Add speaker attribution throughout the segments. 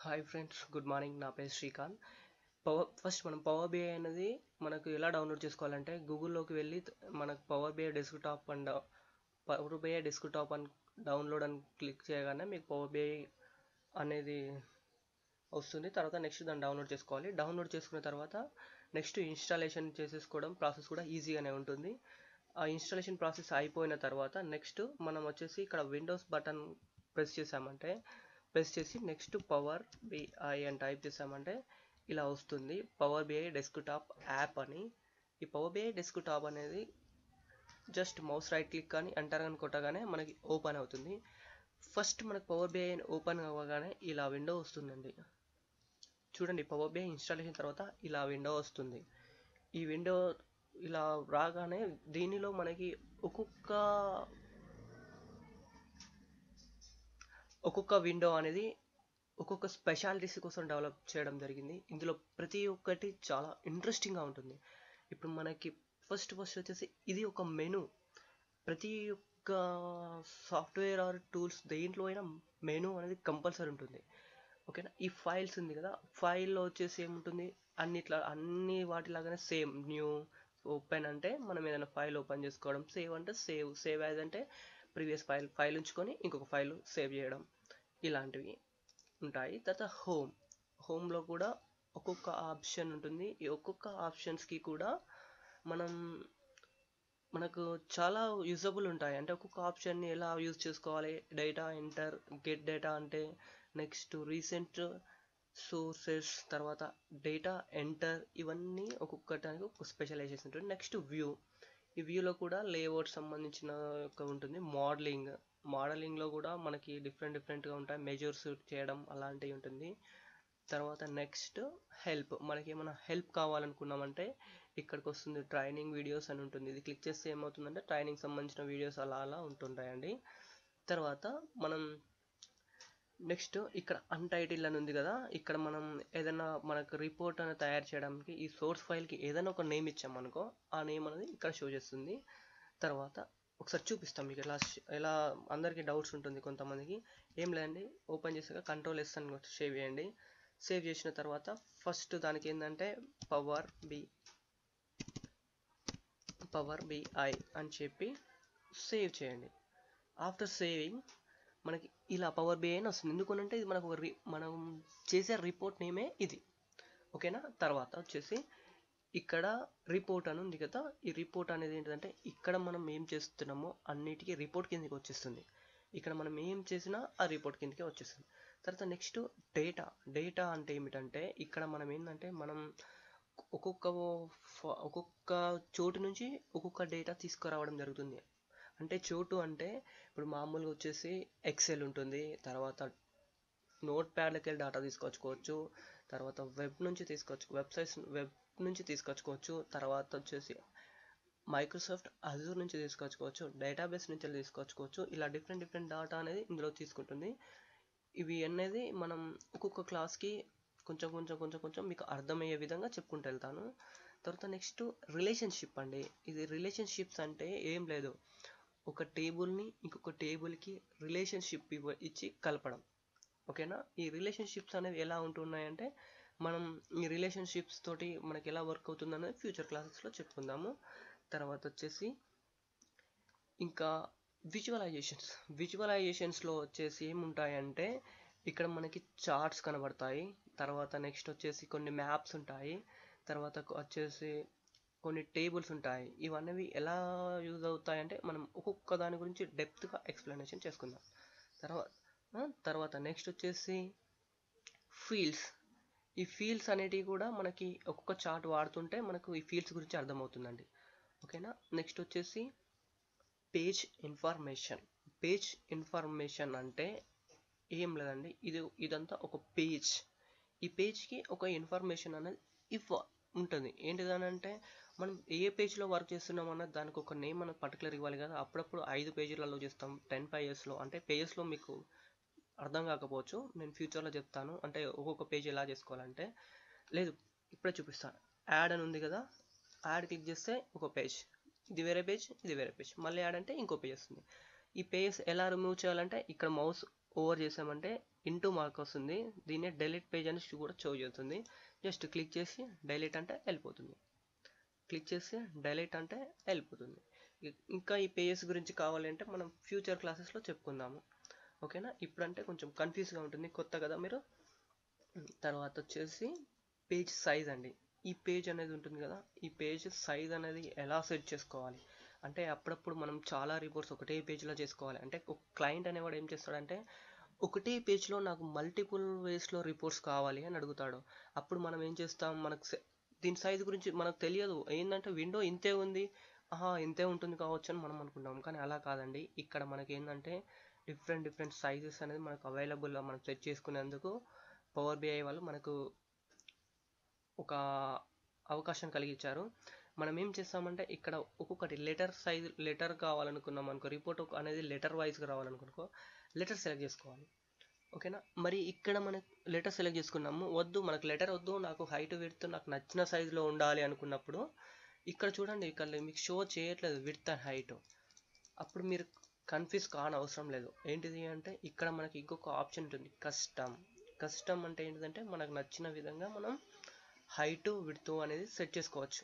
Speaker 1: hi friends good morning నా పేరు Srikanth power first మనం పవర్ బిఐ అనేది మనకు ఎలా డౌన్లోడ్ చేసుకోవాలంటే గూగుల్లోకి వెళ్ళి మనకు power BI desktop and power BI desktop అని డౌన్లోడ్ అని క్లిక్ చేయగానే మీకు పవర్ బిఐ అనేది వస్తుంది తర్వాత నెక్స్ట్ దాన్ని డౌన్లోడ్ చేసుకోవాలి డౌన్లోడ్ చేసుకున్న తర్వాత నెక్స్ట్ ఇన్స్టాలేషన్ చేసేసుకోవడం ప్రాసెస్ కూడా ఈజీగానే ఉంటుంది ఆ ఇన్స్టాలేషన్ ప్రాసెస్ అయిపోయిన తర్వాత నెక్స్ట్ మనం వచ్చేసి ఇక్కడ విండోస్ బటన్ ప్రెస్ చేసామంటే ప్రెస్ చేసి నెక్స్ట్ పవర్ బిఐ అని టైప్ చేసామంటే ఇలా వస్తుంది పవర్ బిఐ డెస్క్టాప్ యాప్ అని ఈ పవర్ బిఐ డెస్క్టాప్ అనేది జస్ట్ మౌస్ రైట్ క్లిక్ కానీ ఎంటర్ అని కొట్టగానే మనకి ఓపెన్ అవుతుంది ఫస్ట్ మనకు పవర్ బిఐ ఓపెన్ అవ్వగానే ఇలా విండో వస్తుందండి చూడండి పవర్ బిఐ ఇన్స్టాలేషన్ తర్వాత ఇలా విండో వస్తుంది ఈ విండో ఇలా రాగానే దీనిలో మనకి ఒక్కొక్క ఒక్కొక్క విండో అనేది ఒక్కొక్క స్పెషాలిటీస్ కోసం డెవలప్ చేయడం జరిగింది ఇందులో ప్రతి ఒక్కటి చాలా ఇంట్రెస్టింగ్గా ఉంటుంది ఇప్పుడు మనకి ఫస్ట్ ఫస్ట్ వచ్చేసి ఇది ఒక మెను ప్రతి ఒక్క సాఫ్ట్వేర్ ఆర్ టూల్స్ దేంట్లో అయినా మెను అనేది కంపల్సరీ ఉంటుంది ఓకేనా ఈ ఫైల్స్ ఉంది కదా ఫైల్లో వచ్చేసి ఏముంటుంది అన్నిట్లా అన్ని వాటిలాగానే సేమ్ న్యూ ఓపెన్ అంటే మనం ఏదైనా ఫైల్ ఓపెన్ చేసుకోవడం సేవ్ అంటే సేవ్ సేవ్ యాజ్ అంటే ప్రీవియస్ ఫైల్ ఫైల్ ఉంచుకొని ఇంకొక ఫైల్ సేవ్ చేయడం ఇలాంటివి ఉంటాయి తర్వాత హోమ్ హోమ్లో కూడా ఒక్కొక్క ఆప్షన్ ఉంటుంది ఈ ఒక్కొక్క ఆప్షన్స్కి కూడా మనం మనకు చాలా యూజబుల్ ఉంటాయి అంటే ఒక్కొక్క ఆప్షన్ని ఎలా యూజ్ చేసుకోవాలి డేటా ఎంటర్ గెట్ డేటా అంటే నెక్స్ట్ రీసెంట్ సోర్సెస్ తర్వాత డేటా ఎంటర్ ఇవన్నీ ఒక్కొక్కటానికి ఒక స్పెషలైజేషన్ ఉంటుంది నెక్స్ట్ వ్యూ ఈ వ్యూలో కూడా లేఅవుట్ సంబంధించిన ఒక ఉంటుంది మోడలింగ్ మోడలింగ్లో కూడా మనకి డిఫరెంట్ డిఫరెంట్గా ఉంటాయి మెజర్స్ చేయడం అలాంటివి ఉంటుంది తర్వాత నెక్స్ట్ హెల్ప్ మనకి ఏమైనా హెల్ప్ కావాలనుకున్నామంటే ఇక్కడికి వస్తుంది ట్రైనింగ్ వీడియోస్ అని ఉంటుంది ఇది క్లిక్ చేస్తే ఏమవుతుందంటే ట్రైనింగ్ సంబంధించిన వీడియోస్ అలా అలా ఉంటుంటాయండి తర్వాత మనం నెక్స్ట్ ఇక్కడ అన్టైటిల్ అని ఉంది కదా ఇక్కడ మనం ఏదైనా మనకు రిపోర్ట్ అనేది తయారు చేయడానికి ఈ సోర్స్ ఫైల్కి ఏదైనా ఒక నేమ్ ఇచ్చామనుకో ఆ నేమ్ అనేది ఇక్కడ షో చేస్తుంది తర్వాత ఒకసారి చూపిస్తాం మీకు ఎలా ఎలా అందరికీ డౌట్స్ ఉంటుంది కొంతమందికి ఏం లేదండి ఓపెన్ చేసాక కంట్రోల్ ఎస్ అని సేవ్ చేయండి సేవ్ చేసిన తర్వాత ఫస్ట్ దానికి ఏంటంటే పవర్ బి పవర్ బిఐ అని చెప్పి సేవ్ చేయండి ఆఫ్టర్ సేవింగ్ మనకి ఇలా పవర్ బిఐ అని వస్తుంది ఎందుకంటే ఇది మనకు మనం చేసే రిపోర్ట్ నేమే ఇది ఓకేనా తర్వాత వచ్చేసి ఇక్కడ రిపోర్ట్ అని ఉంది కదా ఈ రిపోర్ట్ అనేది ఏంటంటే ఇక్కడ మనం ఏం చేస్తున్నామో అన్నిటికీ రిపోర్ట్ కిందకి వచ్చేస్తుంది ఇక్కడ మనం ఏం చేసినా ఆ రిపోర్ట్ కిందకి వచ్చేస్తుంది తర్వాత నెక్స్ట్ డేటా డేటా అంటే ఏమిటంటే ఇక్కడ మనం ఏంటంటే మనం ఒక్కొక్క ఒక్కొక్క చోటు నుంచి ఒక్కొక్క డేటా తీసుకురావడం జరుగుతుంది అంటే చోటు అంటే ఇప్పుడు మామూలుగా వచ్చేసి ఎక్సెల్ ఉంటుంది తర్వాత నోట్ ప్యాడ్లకి వెళ్ళి డేటా తీసుకొచ్చుకోవచ్చు తర్వాత వెబ్ నుంచి తీసుకొచ్చు వెబ్సైట్స్ వెబ్ నుంచి తీసుకొచ్చుకోవచ్చు తర్వాత వచ్చేసి మైక్రోసాఫ్ట్ అజూర్ నుంచి తీసుకొచ్చుకోవచ్చు డేటాబేస్ నుంచి తీసుకొచ్చుకోవచ్చు ఇలా డిఫరెంట్ డిఫరెంట్ డేటా అనేది ఇందులో తీసుకుంటుంది ఇవి అనేది మనం ఒక్కొక్క క్లాస్కి కొంచెం కొంచెం కొంచెం కొంచెం మీకు అర్థమయ్యే విధంగా చెప్పుకుంటూ వెళ్తాను తర్వాత నెక్స్ట్ రిలేషన్షిప్ అండి ఇది రిలేషన్షిప్స్ అంటే ఏం లేదు ఒక టేబుల్ని ఇంకొక టేబుల్కి రిలేషన్షిప్ ఇవ్వ ఇచ్చి కలపడం ఓకేనా ఈ రిలేషన్షిప్స్ అనేవి ఎలా ఉంటున్నాయంటే మనం ఈ రిలేషన్షిప్స్ తోటి మనకి ఎలా వర్క్ అవుతుంది అనేది ఫ్యూచర్ క్లాసెస్లో చెప్పుకుందాము తర్వాత వచ్చేసి ఇంకా విజువలైజేషన్స్ విజువలైజేషన్స్లో వచ్చేసి ఏముంటాయంటే ఇక్కడ మనకి చార్ట్స్ కనబడతాయి తర్వాత నెక్స్ట్ వచ్చేసి కొన్ని మ్యాప్స్ ఉంటాయి తర్వాత వచ్చేసి కొన్ని టేబుల్స్ ఉంటాయి ఇవన్నీ ఎలా యూజ్ అవుతాయంటే మనం ఒక్కొక్క దాని గురించి డెప్త్గా ఎక్స్ప్లెనేషన్ చేసుకుందాం తర్వాత తర్వాత నెక్స్ట్ వచ్చేసి ఫీల్డ్స్ ఈ ఫీల్డ్స్ అనేటివి కూడా మనకి ఒక్కొక్క చార్ట్ వాడుతుంటే మనకు ఈ ఫీల్డ్స్ గురించి అర్థమవుతుందండి ఓకేనా నెక్స్ట్ వచ్చేసి పేజ్ ఇన్ఫర్మేషన్ పేజ్ ఇన్ఫర్మేషన్ అంటే ఏం లేదండి ఇది ఇదంతా ఒక పేజ్ ఈ పేజ్కి ఒక ఇన్ఫర్మేషన్ అనేది ఇవ్వ ఉంటుంది ఏంటిదనంటే మనం ఏ పేజ్లో వర్క్ చేస్తున్నాం అన్నది దానికి ఒక నేమ్ మనకు పర్టికులర్ ఇవ్వాలి కదా అప్పుడప్పుడు ఐదు పేజీలలో చేస్తాం టెన్ పేజెస్లో అంటే పేజెస్లో మీకు అర్థం కాకపోవచ్చు నేను ఫ్యూచర్లో చెప్తాను అంటే ఒక్కొక్క పేజ్ ఎలా చేసుకోవాలంటే లేదు ఇప్పుడే చూపిస్తాను యాడ్ అని ఉంది కదా యాడ్ క్లిక్ చేస్తే ఒక పేజ్ ఇది వేరే పేజ్ ఇది వేరే పేజ్ మళ్ళీ యాడ్ అంటే ఇంకో పేజ్ వస్తుంది ఈ పేజ్ ఎలా రిమూవ్ చేయాలంటే ఇక్కడ మౌస్ ఓవర్ చేసామంటే ఇంటూ మార్క్ వస్తుంది దీన్నే డెలీట్ పేజ్ అని కూడా షో చేస్తుంది జస్ట్ క్లిక్ చేసి డైలీట్ అంటే వెళ్ళిపోతుంది క్లిక్ చేసి డైలీట్ అంటే వెళ్ళిపోతుంది ఇ- ఇంకా ఈ పేజెస్ గురించి కావాలంటే మనం ఫ్యూచర్ క్లాసెస్లో చెప్పుకుందాము ఓకేనా ఇప్పుడంటే కొంచెం కన్ఫ్యూజ్గా ఉంటుంది కొత్త కదా మీరు తర్వాత వచ్చేసి పేజ్ సైజ్ అండి ఈ పేజ్ అనేది ఉంటుంది కదా ఈ పేజ్ సైజ్ అనేది ఎలా సెట్ చేసుకోవాలి అంటే అప్పుడప్పుడు మనం చాలా రిపోర్ట్స్ ఒకటే పేజ్లో చేసుకోవాలి అంటే ఒక క్లయింట్ అనేవాడు ఏం చేస్తాడంటే ఒకటే పేజ్లో నాకు మల్టిపుల్ వేస్లో రిపోర్ట్స్ కావాలి అని అడుగుతాడు అప్పుడు మనం ఏం చేస్తాం మనకు సె- దీని సైజ్ గురించి మనకు తెలియదు ఏంటంటే విండో ఇంతే ఉంది ఆహా ఇంతే ఉంటుంది కావచ్చు అని మనం అనుకుంటాం కానీ అలా కాదండి ఇక్కడ మనకి ఏంటంటే డిఫరెంట్ డిఫరెంట్ సైజెస్ అనేది మనకు అవైలబుల్గా మనం సెట్ చేసుకునేందుకు పవర్ బిఐ వాళ్ళు మనకు ఒక అవకాశం కలిగించారు మనం ఏం చేస్తామంటే ఇక్కడ ఒక్కొక్కటి లెటర్ సైజ్ లెటర్ కావాలనుకున్నాం అనుకో రిపోర్ట్ అనేది లెటర్ వైజ్గా రావాలనుకో లెటర్ సెలెక్ట్ చేసుకోవాలి ఓకేనా మరి ఇక్కడ మనకు లెటర్ సెలెక్ట్ చేసుకున్నాము వద్దు మనకు లెటర్ వద్దు నాకు హైట్ విడ్త్ నాకు నచ్చిన సైజులో ఉండాలి అనుకున్నప్పుడు ఇక్కడ చూడండి ఇక్కడ మీకు షో చేయట్లేదు విడ్త్ అండ్ హైట్ అప్పుడు మీరు కన్ఫ్యూజ్ కాని అవసరం లేదు ఏంటిది అంటే ఇక్కడ మనకి ఇంకొక ఆప్షన్ ఉంటుంది కస్టమ్ కస్టమ్ అంటే ఏంటిదంటే మనకు నచ్చిన విధంగా మనం హైట్ విడ్త్ అనేది సెట్ చేసుకోవచ్చు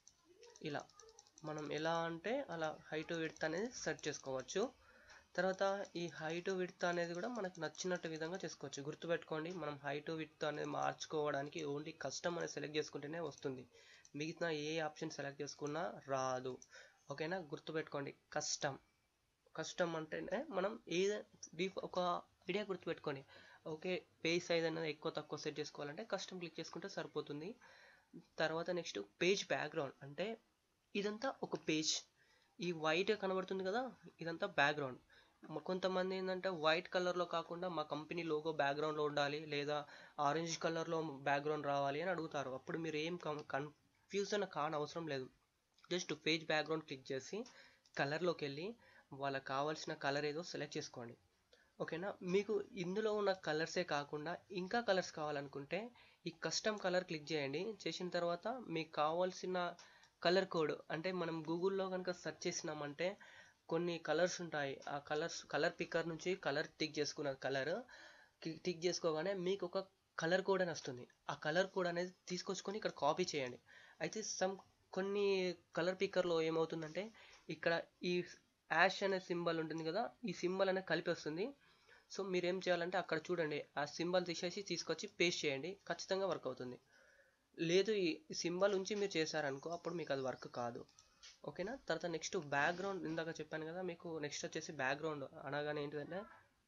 Speaker 1: ఇలా మనం ఎలా అంటే అలా హైట్ విడ్త్ అనేది సెట్ చేసుకోవచ్చు తర్వాత ఈ హైట్ విడ్త్ అనేది కూడా మనకు నచ్చినట్టు విధంగా చేసుకోవచ్చు గుర్తుపెట్టుకోండి మనం హైట్ విడ్త్ అనేది మార్చుకోవడానికి ఓన్లీ కస్టమ్ అనేది సెలెక్ట్ చేసుకుంటేనే వస్తుంది మిగతా ఏ ఆప్షన్ సెలెక్ట్ చేసుకున్నా రాదు ఓకేనా గుర్తుపెట్టుకోండి కస్టమ్ కస్టమ్ అంటేనే మనం ఏదో డీప్ ఒక ఐడియా గుర్తుపెట్టుకోండి ఓకే పేజ్ సైజ్ అనేది ఎక్కువ తక్కువ సెట్ చేసుకోవాలంటే కస్టమ్ క్లిక్ చేసుకుంటే సరిపోతుంది తర్వాత నెక్స్ట్ పేజ్ బ్యాక్గ్రౌండ్ అంటే ఇదంతా ఒక పేజ్ ఈ వైట్ కనబడుతుంది కదా ఇదంతా బ్యాక్గ్రౌండ్ కొంతమంది ఏంటంటే వైట్ కలర్లో కాకుండా మా కంపెనీ లోగో బ్యాక్గ్రౌండ్లో ఉండాలి లేదా ఆరెంజ్ కలర్లో బ్యాక్గ్రౌండ్ రావాలి అని అడుగుతారు అప్పుడు మీరు ఏం కన్ఫ్యూజన్ కాని అవసరం లేదు జస్ట్ పేజ్ బ్యాక్గ్రౌండ్ క్లిక్ చేసి కలర్లోకి వెళ్ళి వాళ్ళకి కావాల్సిన కలర్ ఏదో సెలెక్ట్ చేసుకోండి ఓకేనా మీకు ఇందులో ఉన్న కలర్సే కాకుండా ఇంకా కలర్స్ కావాలనుకుంటే ఈ కస్టమ్ కలర్ క్లిక్ చేయండి చేసిన తర్వాత మీకు కావాల్సిన కలర్ కోడ్ అంటే మనం గూగుల్లో కనుక సెర్చ్ చేసినామంటే కొన్ని కలర్స్ ఉంటాయి ఆ కలర్స్ కలర్ పిక్కర్ నుంచి కలర్ టిక్ చేసుకున్న కలర్ టిక్ చేసుకోగానే మీకు ఒక కలర్ కోడ్ అని వస్తుంది ఆ కలర్ కోడ్ అనేది తీసుకొచ్చుకొని ఇక్కడ కాపీ చేయండి అయితే సమ్ కొన్ని కలర్ పిక్కర్లో ఏమవుతుందంటే ఇక్కడ ఈ యాష్ అనే సింబల్ ఉంటుంది కదా ఈ సింబల్ అనేది కలిపి వస్తుంది సో మీరు ఏం చేయాలంటే అక్కడ చూడండి ఆ సింబల్ తీసేసి తీసుకొచ్చి పేస్ట్ చేయండి ఖచ్చితంగా వర్క్ అవుతుంది లేదు ఈ సింబల్ ఉంచి మీరు చేశారనుకో అప్పుడు మీకు అది వర్క్ కాదు ఓకేనా తర్వాత నెక్స్ట్ బ్యాక్గ్రౌండ్ ఇందాక చెప్పాను కదా మీకు నెక్స్ట్ వచ్చేసి బ్యాక్గ్రౌండ్ అనగానే ఏంటిదంటే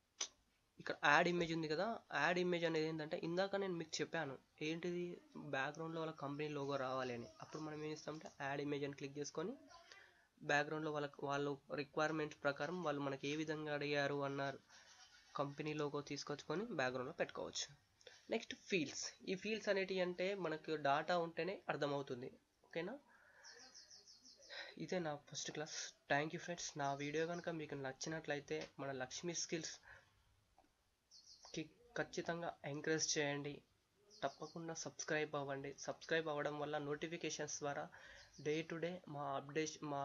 Speaker 1: ఇక్కడ యాడ్ ఇమేజ్ ఉంది కదా యాడ్ ఇమేజ్ అనేది ఏంటంటే ఇందాక నేను మీకు చెప్పాను ఏంటిది బ్యాక్గ్రౌండ్లో వాళ్ళ కంపెనీ లోగో రావాలి అని అప్పుడు మనం ఏం చేస్తామంటే యాడ్ ఇమేజ్ అని క్లిక్ చేసుకొని బ్యాక్గ్రౌండ్లో వాళ్ళ వాళ్ళు రిక్వైర్మెంట్స్ ప్రకారం వాళ్ళు మనకి ఏ విధంగా అడిగారు అన్నారు కంపెనీ లోగో తీసుకొచ్చుకొని బ్యాక్గ్రౌండ్లో పెట్టుకోవచ్చు నెక్స్ట్ ఫీల్డ్స్ ఈ ఫీల్డ్స్ అనేటివి అంటే మనకు డాటా ఉంటేనే అర్థమవుతుంది ఓకేనా ఇదే నా first class thank you friends నా వీడియో కనుక మీకు నచ్చినట్లయితే మన లక్ష్మీ స్కిల్స్కి ఖచ్చితంగా ఎంకరేజ్ చేయండి తప్పకుండా సబ్స్క్రైబ్ అవ్వండి సబ్స్క్రైబ్ అవ్వడం వల్ల నోటిఫికేషన్స్ ద్వారా డే టు డే మా అప్డేట్ మా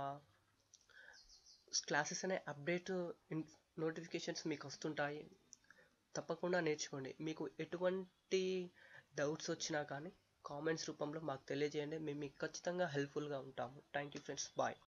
Speaker 1: క్లాసెస్ అనే అప్డేట్ నోటిఫికేషన్స్ మీకు వస్తుంటాయి తప్పకుండా నేర్చుకోండి మీకు ఎటువంటి డౌట్స్ వచ్చినా కానీ కామెంట్స్ రూపంలో మాకు తెలియజేయండి మేము మీకు ఖచ్చితంగా హెల్ప్ఫుల్గా ఉంటాము థ్యాంక్ యూ ఫ్రెండ్స్ బాయ్